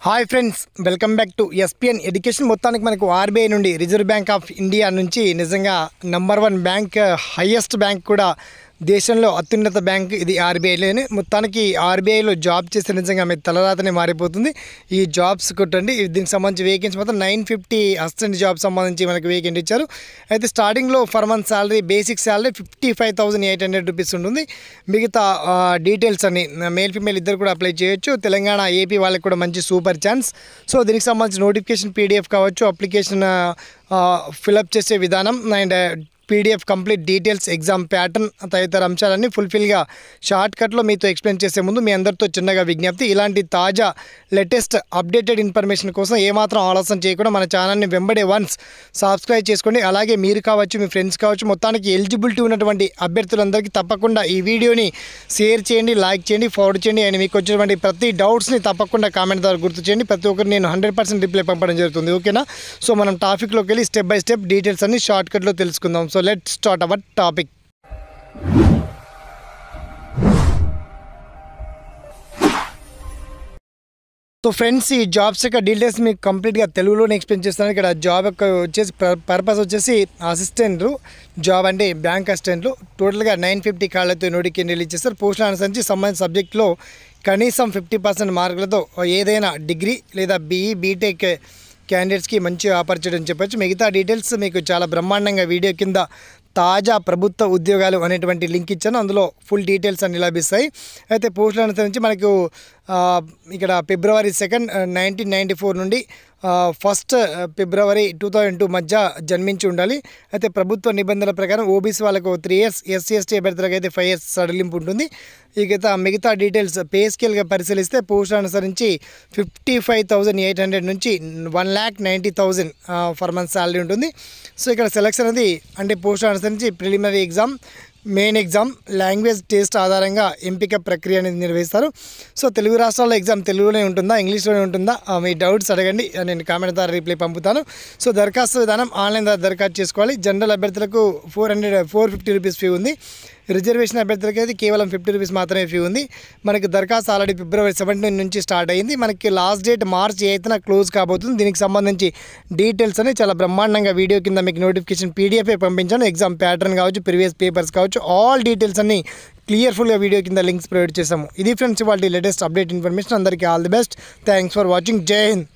hi friends welcome back to SPN education మొత్తానికి మనకు RBI నుండి రిజర్వ్ బ్యాంక్ ఆఫ్ ఇండియా నుంచి నిజంగా number one bank highest bank కూడా దేశంలో అత్యున్నత బ్యాంక్ ఇది ఆర్బీఐలోనే మొత్తానికి ఆర్బీఐలో జాబ్ చేస్తే నిజంగా మీ తలరాతనే మారిపోతుంది ఈ జాబ్స్ కొట్టండి ఇది దీనికి సంబంధించి వేకెన్సీ మొత్తం నైన్ ఫిఫ్టీ అసిస్టెంట్ జాబ్ సంబంధించి మనకి వేకెంట్ ఇచ్చారు అయితే స్టార్టింగ్లో per month salary basic salary fifty five thousand eight hundred rupees ఉంటుంది మిగతా డీటెయిల్స్ అన్ని మేల్ ఫీమేల్ ఇద్దరు కూడా అప్లై చేయొచ్చు తెలంగాణ ఏపీ వాళ్ళకి కూడా మంచి సూపర్ ఛాన్స్ సో దీనికి సంబంధించి నోటిఫికేషన్ పీడిఎఫ్ కావచ్చు అప్లికేషన్ ఫిలప్ చేసే విధానం and PDF complete details exam pattern తదితర అంశాలన్నీ ఫుల్ఫిల్గా షార్ట్ కట్లో మీతో ఎక్స్ప్లెయిన్ చేసే ముందు మీ అందరితో చిన్నగా విజ్ఞప్తి ఇలాంటి తాజా లేటెస్ట్ అప్డేటెడ్ ఇన్ఫర్మేషన్ కోసం ఏమాత్రం ఆలస్యం చేయకుండా మన ఛానల్ని వెంబడే వన్స్ సబ్స్క్రైబ్ చేసుకోండి అలాగే మీరు కావచ్చు మీ ఫ్రెండ్స్ కావచ్చు మొత్తానికి ఎలిజిబిలిటీ ఉన్నటువంటి అభ్యర్థులందరికీ తప్పకుండా ఈ వీడియోని షేర్ చేయండి లైక్ చేయండి ఫార్వర్డ్ చేయండి అండ్ మీకు వచ్చినటువంటి ప్రతి డౌట్స్ని తప్పకుండా కామెంట్ ద్వారా గుర్తు చేయండి ప్రతి ఒక్కరు నేను హండ్రెడ్ పర్సెంట్ రిప్లై పంపడం జరుగుతుంది ఓకేనా సో మనం టాపిక్లోకి వెళ్ళి స్టెప్ బై స్టెప్ డీటెయిల్స్ అన్ని షార్ట్ కట్లో తెలుసుకుందాం so let start our topic so friends ఈ జాబ్స్ యొక్క డీటెయిల్స్ మీకు కంప్లీట్గా తెలుగులోనే ఎక్స్ప్లెయిన్ చేస్తాను ఇక్కడ జాబ్ యొక్క వచ్చేసి పర్పస్ వచ్చేసి అసిస్టెంట్లు జాబ్ అంటే బ్యాంక్ అసిస్టెంట్లు టోటల్గా నైన్ ఫిఫ్టీ కాళ్ళతో నోటికి రిలీజ్ చేస్తారు పోస్టులు అనుసరించి సంబంధించిన సబ్జెక్ట్లో కనీసం ఫిఫ్టీ పర్సెంట్ మార్కులతో ఏదైనా డిగ్రీ లేదా బీఈ బీటెక్ క్యాండిడేట్స్కి మంచి ఆపర్చునిటీ అని చెప్పొచ్చు మిగతా డీటెయిల్స్ మీకు చాలా బ్రహ్మాండంగా వీడియో కింద తాజా ప్రభుత్వ ఉద్యోగాలు అనేటువంటి లింక్ ఇచ్చాను అందులో ఫుల్ డీటెయిల్స్ అన్ని లభిస్తాయి అయితే పోస్టుల అనుసరించి మనకు ఆ, ఇక్కడ February second nineteen ninety four నుండి first February two thousand two మధ్య జన్మించి ఉండాలి అయితే ప్రభుత్వ నిబంధనల ప్రకారం ఓబీసీ వాళ్ళకు త్రీ ఇయర్స్ ఎస్సీ ఎస్టీ అభ్యర్థులకు అయితే ఫైవ్ ఇయర్స్ సడలింపు ఉంటుంది ఇక మిగతా డీటెయిల్స్ పే స్కేల్గా పరిశీలిస్తే పోస్ట్ అనుసరించి fifty five thousand eight hundred నుంచి one lakh ninety thousand per month salary ఉంటుంది సో ఇక్కడ సెలక్షన్ అనేది అంటే పోస్ట్ అనుసరించి preliminary exam main exam language test ఆధారంగా ఎంపిక ప్రక్రియ అనేది నిర్వహిస్తారు సో తెలుగు రాష్ట్రాల్లో ఎగ్జామ్ తెలుగులోనే ఉంటుందా ఇంగ్లీష్లోనే ఉంటుందా ఆ, మీ డౌట్స్ అడగండి ఆ, నేను కామెంట్ ద్వారా రిప్లై పంపుతాను సో దరఖాస్తు విధానం ఆన్లైన్ ద్వారా దరఖాస్తు చేసుకోవాలి జనరల్ అభ్యర్థులకు four hundred four fifty rupees fee ఉంది రిజర్వేషన్ అభ్యర్థులకి అయితే కేవలం ఫిఫ్టీ రూపీస్ మాత్రమే ఫీ ఉంది మనకి దరఖాస్తు ఆల్రెడీ ఫిబ్రవరి సెవెంటీన్ నుంచి స్టార్ట్ అయ్యింది మనకి లాస్ట్ డేట్ మార్చ్ ఎయిత్న క్లోజ్ కాబోతుంది దీనికి సంబంధించి డీటెయిల్స్ అని చాలా బ్రహ్మాండంగా వీడియో కింద మీకు నోటిఫికేషన్ పీడిఎఫ్ పంపించాను ఎగ్జామ్ ప్యాటర్న్ కావచ్చు ప్రీవియస్ పేపర్స్ కావచ్చు ఆల్ డీటెయిల్స్ అన్ని క్లియర్ఫుల్గా వీడియో కింద లింక్స్ ప్రొవైడ్ చేసాము ఇది ఫ్రెండ్స్ వాళ్ళ లేటెస్ట్ అప్డేట్ ఇన్ఫర్మేషన్ అందరికీ all the best thanks for watching Jai Hind